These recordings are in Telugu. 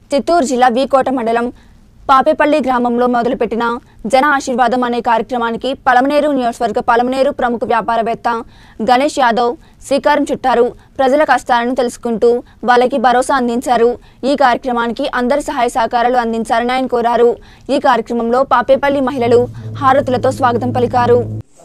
చిత్తూరు జిల్లా వీకోట మండలం పాపేపల్లి గ్రామంలో మొదలుపెట్టిన జన ఆశీర్వాదం అనే కార్యక్రమానికి పలమనేరు నియోజకవర్గ పలమనేరు ప్రముఖ వ్యాపారవేత్త గణేష్ యాదవ్ శ్రీకారం చుట్టారు ప్రజల కష్టాలను తెలుసుకుంటూ వాళ్ళకి భరోసా అందించారు ఈ కార్యక్రమానికి అందరి సహాయ సహకారాలు అందించారని ఆయన కోరారు ఈ కార్యక్రమంలో పాపేపల్లి మహిళలు హారతులతో స్వాగతం పలికారు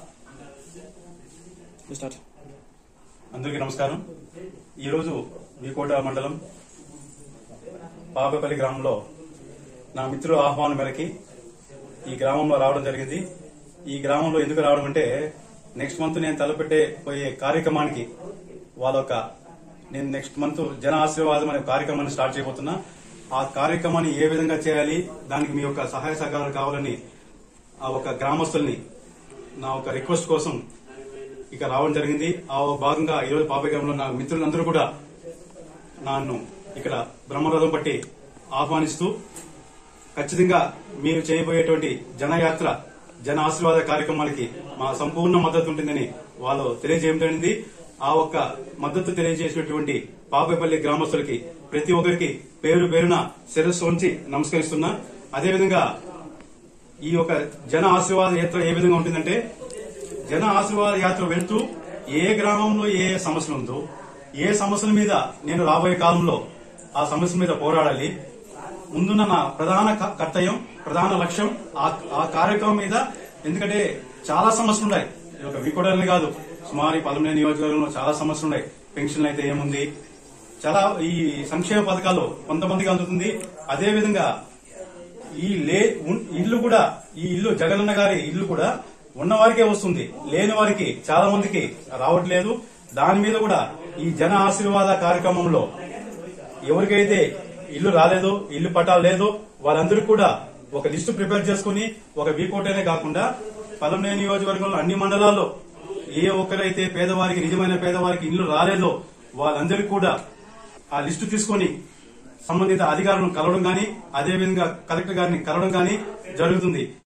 స్టార్ట్ అందరికీ నమస్కారం ఈరోజు వీకోట మండలం పాపపల్లి గ్రామంలో నా మిత్రుల ఆహ్వానం మేరకి ఈ గ్రామంలో రావడం జరిగింది ఈ గ్రామంలో ఎందుకు రావడం అంటే నెక్స్ట్ మంత్ నేను తలపెట్టే పోయే కార్యక్రమానికి వాళ్ళొక నేను నెక్స్ట్ మంత్ జన ఆశీర్వాదం అనే కార్యక్రమాన్ని స్టార్ట్ చేయబోతున్నా ఆ కార్యక్రమాన్ని ఏ విధంగా చేయాలి దానికి మీ యొక్క సహాయ సహకారాలు కావాలని ఆ ఒక గ్రామస్తుల్ని నా ఒక రిక్వెస్ట్ కోసం ఇక రావడం జరిగింది ఆ భాగంగా ఈరోజు పాపగ్రామంలో నా మిత్రులందరూ కూడా నన్ను ఇక్కడ బ్రహ్మరథం పట్టి ఆహ్వానిస్తూ ఖచ్చితంగా మీరు చేయబోయేటువంటి జనయాత్ర జన ఆశీర్వాద కార్యక్రమాలకి మా సంపూర్ణ మద్దతు ఉంటుందని వాళ్ళు తెలియజేయడం జరిగింది ఆ ఒక్క మద్దతు తెలియజేసినటువంటి పాపేపల్లి గ్రామస్తులకి ప్రతి ఒక్కరికి పేరు పేరున శిరస్సు ఉంచి నమస్కరిస్తున్నా అదేవిధంగా ఈ యొక్క జన ఆశీర్వాద యాత్ర ఏ విధంగా ఉంటుందంటే జన ఆశీర్వాద యాత్ర వెళ్తూ ఏ గ్రామంలో ఏ ఏ సమస్యలు ఉందో ఏ సమస్యల మీద నేను రాబోయే కాలంలో ఆ సమస్యల మీద పోరాడాలి ముందున్న నా ప్రధాన క- కర్తవ్యం ప్రధాన లక్ష్యం ఆ ఆ కార్యక్రమం మీద ఎందుకంటే చాలా సమస్యలు ఉన్నాయి ఇది ఒక వికోడని కాదు సుమారు ఈ పదమూడు నియోజకవర్గంలో చాలా సమస్యలు ఉన్నాయి పెన్షన్లు అయితే ఏముంది చాలా ఈ సంక్షేమ పథకాలు కొంతమందికి అందుతుంది అదే విధంగా ఈ లే ఉన్- ఇల్లు కూడా ఈ ఇల్లు జగనన్న గారి ఇల్లు కూడా ఉన్న వారికే వస్తుంది లేని వారికి చాలా మందికి రావట్లేదు దాని మీద కూడా ఈ జన ఆశీర్వాద కార్యక్రమంలో ఎవరికైతే ఇల్లు రాలేదో ఇల్లు పట్టాలు లేదో వాళ్ళందరూ కూడా ఒక లిస్టు ప్రిపేర్ చేసుకుని ఒక వీకోటనే కాకుండా పలమనే నియోజకవర్గంలో అన్ని మండలాల్లో ఏ ఒక్కరైతే పేదవారికి నిజమైన పేదవారికి ఇల్లు రాలేదో వాళ్ళందరికీ కూడా ఆ లిస్టు తీసుకొని సంబంధిత అధికారులను కలవడం గాని అదేవిధంగా కలెక్టర్ గారిని కలవడం గాని జరుగుతుంది